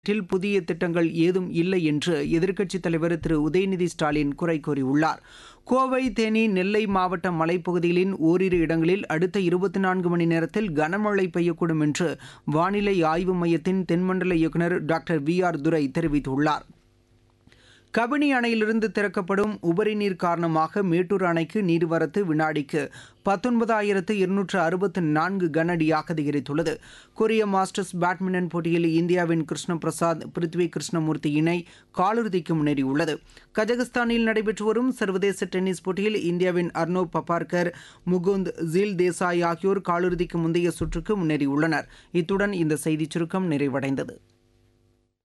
பட்ஜெட்டில் புதிய திட்டங்கள் ஏதும் இல்லை என்று எதிர்க்கட்சித் தலைவர் திரு உதயநிதி ஸ்டாலின் குறை கூறியுள்ளார் கோவை தேனி நெல்லை மாவட்ட மலைப்பகுதிகளின் ஓரிரு இடங்களில் அடுத்த இருபத்தி நான்கு மணி நேரத்தில் கனமழை பெய்யக்கூடும் என்று வானிலை ஆய்வு மையத்தின் தென்மண்டல இயக்குநர் டாக்டர் வி ஆர் துரை தெரிவித்துள்ளார் கபினி அணையிலிருந்து திறக்கப்படும் உபரி நீர் காரணமாக மேட்டூர் அணைக்கு நீர்வரத்து வினாடிக்கு பத்தொன்பதாயிரத்து இருநூற்று அறுபத்து நான்கு கனஅடியாக அதிகரித்துள்ளது கொரிய மாஸ்டர்ஸ் பேட்மிண்டன் போட்டியில் இந்தியாவின் கிருஷ்ண பிரசாத் பிருத்வி கிருஷ்ணமூர்த்தி இணை காலிறுதிக்கு முன்னேறியுள்ளது கஜகஸ்தானில் நடைபெற்று வரும் சர்வதேச டென்னிஸ் போட்டியில் இந்தியாவின் அர்னோ பபார்கர் முகுந்த் ஜீல் தேசாய் ஆகியோர் காலிறுதிக்கு முந்தைய சுற்றுக்கு முன்னேறியுள்ளனர் இத்துடன் இந்த செய்திச் சுருக்கம் நிறைவடைந்தது